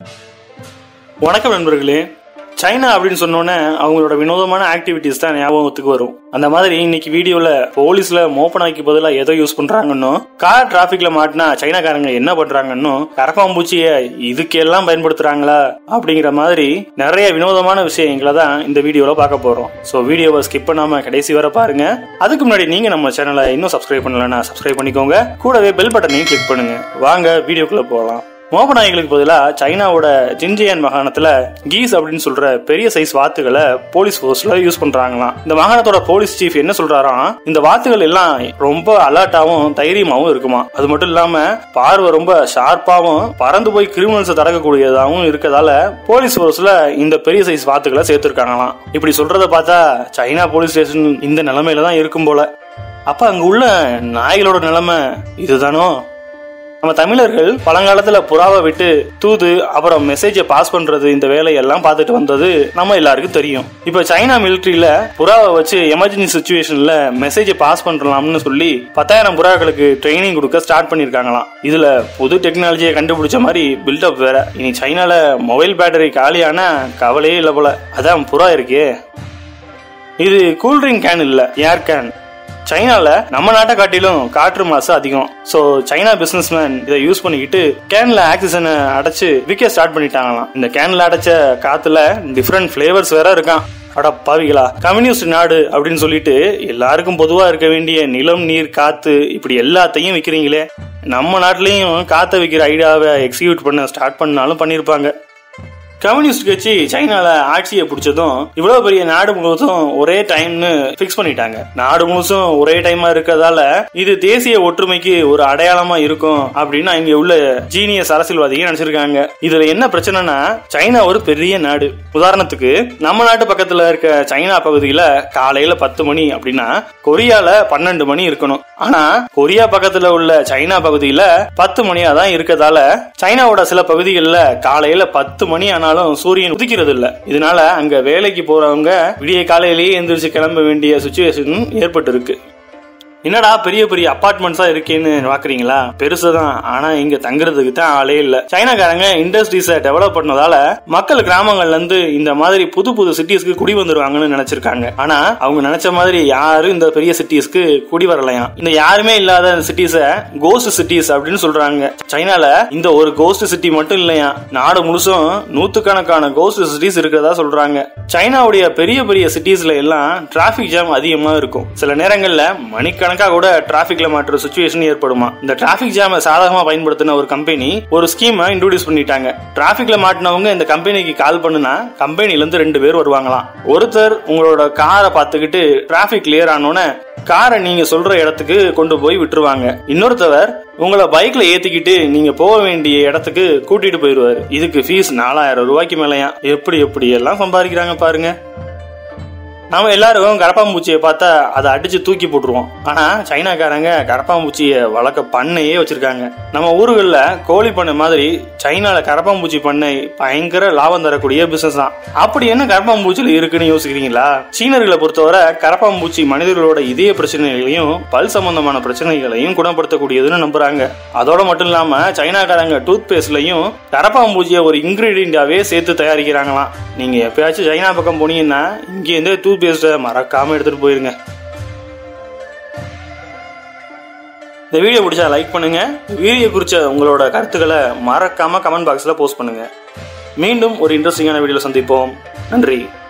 வணக்கம் நண்பர்களே சைனா அப்படின்னு சொன்னோன்னே அவங்களோட வினோதமான ஆக்டிவிட்டிஸ் தான் ஞாபகத்துக்கு வரும் அந்த மாதிரி இன்னைக்கு வீடியோல போலீஸ்ல மோப்பனாய்க்கு பதிலாக எதை யூஸ் பண்றாங்கன்னு கார் டிராபிக்ல மாட்டினா சைனாக்காரங்க என்ன பண்றாங்கன்னு கரப்பாம்பூச்சிய இதுக்கெல்லாம் பயன்படுத்துறாங்களா அப்படிங்கிற மாதிரி நிறைய வினோதமான விஷயங்களை தான் இந்த வீடியோல பார்க்க போறோம் ஸோ வீடியோவை ஸ்கிப் பண்ணாம கடைசி வரை பாருங்க அதுக்கு முன்னாடி நீங்க நம்ம சேனலை இன்னும் சப்ஸ்கிரைப் பண்ணலன்னா சப்ஸ்கிரைப் பண்ணிக்கோங்க கூடவே பெல் பட்டனையும் கிளிக் பண்ணுங்க வாங்க வீடியோக்குள்ள போகலாம் மோப்பநாய்களுக்கு பதிலாக சைனாவோட ஜின்ஜியன் மாகாணத்துல கீஸ் அப்படின்னு சொல்ற பெரிய சைஸ் வாத்துகளை போலீஸ் ஃபோர்ஸ்ல யூஸ் பண்றாங்களாம் இந்த மாகாணத்தோட போலீஸ் சீஃப் என்ன சொல்றாராம் இந்த வாத்துகள் எல்லாம் ரொம்ப அலர்ட்டாவும் தைரியமாவும் இருக்குமா அது மட்டும் இல்லாம பார்வை ரொம்ப ஷார்ப்பாவும் பறந்து போய் கிரிமினல்ஸை தடக்கக்கூடியதாகவும் இருக்கதால போலீஸ் ஃபோர்ஸ்ல இந்த பெரிய சைஸ் வாத்துகளை சேர்த்திருக்காங்களாம் இப்படி சொல்றத பார்த்தா சைனா போலீஸ் ஸ்டேஷன் இந்த நிலைமையில தான் இருக்கும் போல அப்ப அங்க உள்ள நாய்களோட நிலைமை இதுதானோ நம்ம தமிழர்கள் பழங்காலத்துல புறாவை விட்டு தூது அப்புறம் மெசேஜை பாஸ் பண்றது இந்த வேலையெல்லாம் பார்த்துட்டு வந்தது நம்ம எல்லாருக்கும் தெரியும் இப்ப சைனா மிலிட்ரியில புறாவை வச்சு எமர்ஜென்சி சுச்சுவேஷன்ல மெசேஜை பாஸ் பண்றலாம்னு சொல்லி பத்தாயிரம் புறாக்களுக்கு ட்ரைனிங் கொடுக்க ஸ்டார்ட் பண்ணிருக்காங்களாம் இதுல புது டெக்னாலஜியை கண்டுபிடிச்ச மாதிரி பில்டப் வேற இனி சைனால மொபைல் பேட்டரி காலியான கவலையே இல்லை போல அதான் புறா இருக்கே இது கூல்ட்ரிங்க் கேன் இல்ல ஏர் கேன் சைனால நம்ம நாட்டை காட்டிலும் காற்று மாசு அதிகம் ஸோ சைனா பிசினஸ்மேன் இதை யூஸ் பண்ணிக்கிட்டு கேன்ல ஆக்சிஜனை அடைச்சு விற்க ஸ்டார்ட் பண்ணிட்டாங்களாம் இந்த கேன்ல அடைச்ச காத்துல டிஃப்ரெண்ட் ஃபிளேவர்ஸ் வேற இருக்கான் அட பாவிகளா கம்யூனிஸ்ட் நாடு அப்படின்னு சொல்லிட்டு எல்லாருக்கும் பொதுவா இருக்க வேண்டிய நிலம் நீர் காத்து இப்படி எல்லாத்தையும் விற்கிறீங்களே நம்ம நாட்டிலையும் காத்த விற்கிற ஐடியாவை எக்ஸிக்யூட் பண்ண ஸ்டார்ட் பண்ணாலும் பண்ணியிருப்பாங்க கம்யூனிஸ்ட் கட்சி சைனால ஆட்சியை பிடிச்சதும் இவ்வளவு பெரிய நாடு முழுவதும் ஒரே டைம்னு பிக்ஸ் பண்ணிட்டாங்க நாடு முழுசும் ஒரே டைமா இருக்கிறதால இது தேசிய ஒற்றுமைக்கு ஒரு அடையாளமா இருக்கும் அப்படின்னு இங்க உள்ள ஜீனியஸ் அரசியல்வாதிகள் நினைச்சிருக்காங்க இதுல என்ன பிரச்சனைனா சைனா ஒரு பெரிய நாடு உதாரணத்துக்கு நம்ம நாட்டு பக்கத்துல இருக்க சைனா பகுதியில காலையில பத்து மணி அப்படின்னா கொரியால பன்னெண்டு மணி இருக்கணும் ஆனா கொரியா பக்கத்துல உள்ள சைனா பகுதியில பத்து மணியா தான் இருக்கதால சைனாவோட சில பகுதிகளில் காலையில பத்து மணி ஆனாலும் சூரியன் உதிக்கிறது இல்ல இதனால அங்க வேலைக்கு போறவங்க விடிய காலையிலேயே எந்திரிச்சு கிளம்ப வேண்டிய சுச்சுவேஷன் ஏற்பட்டு இருக்கு என்னடா பெரிய பெரிய அபார்ட்மெண்ட்ஸா இருக்கேன்னு பாக்குறீங்களா பெருசுதான் ஆனா இங்க தங்குறதுக்கு தான் ஆளே இல்ல சைனாக்காரங்க இண்டஸ்ட்ரீஸ டெவலப் பண்ணதால மக்கள் கிராமங்கள்ல இருந்து இந்த மாதிரி புது புது சிட்டிஸ்க்கு குடி வந்துருவாங்கன்னு நினைச்சிருக்காங்க ஆனா அவங்க நினைச்ச மாதிரி யாரும் இந்த பெரிய சிட்டிஸ்க்கு குடி வரலையாம் இந்த யாருமே இல்லாத சிட்டிஸ கோஸ்ட் சிட்டிஸ் அப்படின்னு சொல்றாங்க சைனால இந்த ஒரு கோஸ்ட் சிட்டி மட்டும் இல்லையா நாடு முழுசும் நூத்துக்கணக்கான கோஸ்ட் சிட்டிஸ் இருக்கிறதா சொல்றாங்க சைனாவுடைய பெரிய பெரிய சிட்டிஸ்ல எல்லாம் டிராபிக் ஜாம் அதிகமா இருக்கும் சில நேரங்கள்ல மணிக்கணக்கா கூட டிராபிக்ல மாற்ற சுச்சுவேஷன் ஏற்படுமா இந்த டிராபிக் ஜாம சாதகமா பயன்படுத்தின ஒரு கம்பெனி ஒரு ஸ்கீமை இன்ட்ரோடியூஸ் பண்ணிட்டாங்க டிராபிக்ல மாட்டினவங்க இந்த கம்பெனிக்கு கால் பண்ணுனா கம்பெனில இருந்து ரெண்டு பேர் வருவாங்களாம் ஒருத்தர் உங்களோட காரை பார்த்துக்கிட்டு டிராபிக் கிளியர் ஆனோன்னு காரை நீங்க சொல்ற இடத்துக்கு கொண்டு போய் விட்டுருவாங்க இன்னொருத்தவர் உங்களை பைக்ல ஏத்திக்கிட்டு நீங்க போக வேண்டிய இடத்துக்கு கூட்டிட்டு போயிருவாரு இதுக்கு ஃபீஸ் நாலாயிரம் ரூபாய்க்கு மேலயா எப்படி எப்படி எல்லாம் சம்பாதிக்கிறாங்க பாருங்க நாம எல்லாரும் கரப்பாம்பூச்சியை பார்த்தா அதை அடிச்சு தூக்கி போட்டுருவோம் ஆனா சைனாக்காரங்க கரப்பாம்பூச்சியை வளர்க்க பண்ணையே வச்சிருக்காங்க நம்ம ஊர்களில் கோழி பண்ணை மாதிரி சைனால கரப்பாம்பூச்சி பண்ணை பயங்கர லாபம் தரக்கூடிய பிசினஸ் தான் அப்படி என்ன கரப்பாம்பூச்சியில் இருக்குன்னு யோசிக்கிறீங்களா சீனர்களை பொறுத்தவரை கரப்பாம்பூச்சி மனிதர்களோட இதய பிரச்சனைகளையும் பல் சம்பந்தமான பிரச்சனைகளையும் குணப்படுத்தக்கூடியதுன்னு நம்புறாங்க அதோட மட்டும் இல்லாம சைனாக்காரங்க டூத் பேஸ்ட்லயும் கரப்பாம்பூச்சியை ஒரு இன்கிரீடியண்டாவே சேர்த்து தயாரிக்கிறாங்களாம் நீங்க எப்பயாச்சும் சைனா பக்கம் போனீங்கன்னா இங்கேருந்தே டூத் பேஸ்ட்டை மறக்காம எடுத்துட்டு போயிருங்க இந்த வீடியோ பிடிச்சா லைக் பண்ணுங்க வீடியோ குறித்த உங்களோட கருத்துக்களை மறக்காம கமெண்ட் பாக்ஸ்ல போஸ்ட் பண்ணுங்க மீண்டும் ஒரு இன்ட்ரெஸ்டிங்கான வீடியோல சந்திப்போம் நன்றி